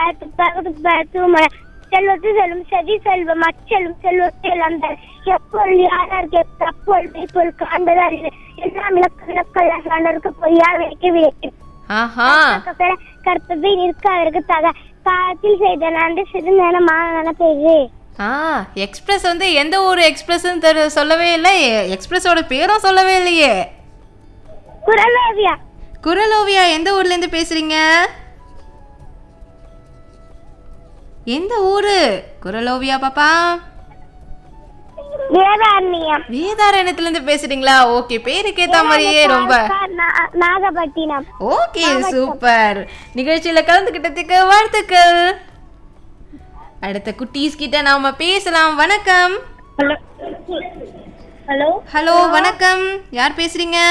பேத்து பகத்து பேத்து ம- செல்வத்து செல்வம் செதி செல்வம் அச்செல்வம் செல்வத்தில் அந்த எப்பொருள் யாராருக்கு தப்பொருள் மெய்ப்பொருள் காண்பதால் இது எல்லாம் இலக்க இலக்கல்ல சான்றோருக்கு பொய்யா வைக்க விளைக்கும் ஆஹா கற்பதை நிற்காதற்கு தக காலத்தில் செய்த நன்றி சிறு மான பெய்து ஆ எக்ஸ்பிரஸ் வந்து எந்த ஊர் எக்ஸ்பிரஸ்ன்னு தெரி சொல்லவே இல்லை எக்ஸ்பிரஸோட பேரும் சொல்லவே இல்லையே குரலோவியா குரலோவியா எந்த ஊர்லேருந்து பேசுறீங்க எந்த ஊரு குரலோவியா பாப்பா வேதாரண்யம் வேதாரண்யத்துலேருந்து பேசுறீங்களா ஓகே பேருக்கு ஏத்த மாதிரியே ரொம்ப நா- நாகப்பட்டினம் ஓகே சூப்பர் நிகழ்ச்சியில கலந்துக்கிட்டதுக்கு வாழ்த்துக்கள் அடுத்த குட்டீஸ் கிட்ட நாம பேசலாம் வணக்கம் ஹலோ ஹலோ ஹலோ வணக்கம் யார் பேசுறீங்க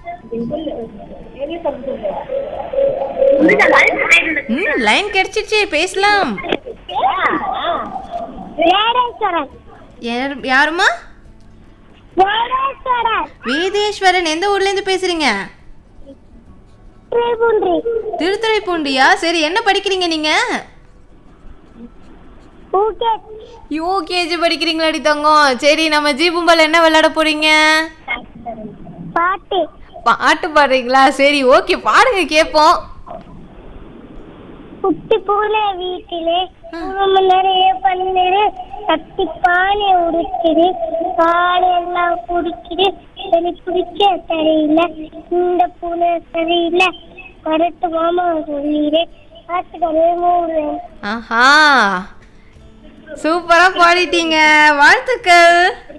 ம் லைன் கிடைச்சிச்சு பேசலாம் வேடேஸ்வரன் யார் யாருமா வேடேஸ்வரன் வேதேஸ்வரன் எந்த ஊர்ல இருந்து பேசுறீங்க திரிபுன்றி திருத்துறைப்பூண்டியா சரி என்ன படிக்கிறீங்க நீங்க பூகேட் யூகேஜி படிக்கிறீங்களாடி தங்கம் சரி நம்ம ஜீபும்பால் என்ன விளையாட போறீங்க பாட்டு பாட்டு பாடுறீங்களா சரி ஓகே பாடுங்க கேட்போம் குட்டி பூனை வீட்டிலே குடும்ப நிறைய பன்னீர் கட்டி பானை உடுக்குது பால் எல்லாம் குடிக்குது சரி பிடிச்ச சரியில்லை இந்த பூனை சரியில்லை கரெக்ட் மாமா சொல்லிடு காட்டுக்கவே மூடுவேன் ஆஹா சூப்பரா பாடிட்டீங்க வாழ்த்துக்கள்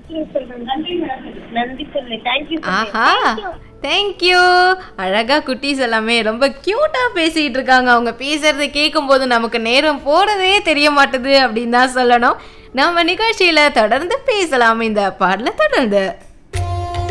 நன்றி சொல்லு தேங்க்யூ ஆஹா தேங்க்யூ அழகா குட்டீஸ் எல்லாமே ரொம்ப கியூட்டா பேசிட்டு இருக்காங்க அவங்க பேசுறதை கேட்கும்போது நமக்கு நேரம் போறதே தெரிய மாட்டுது அப்படின்னு தான் சொல்லணும் நம்ம நிகழ்ச்சியில தொடர்ந்து பேசலாம் இந்த பாடல தொடர்ந்து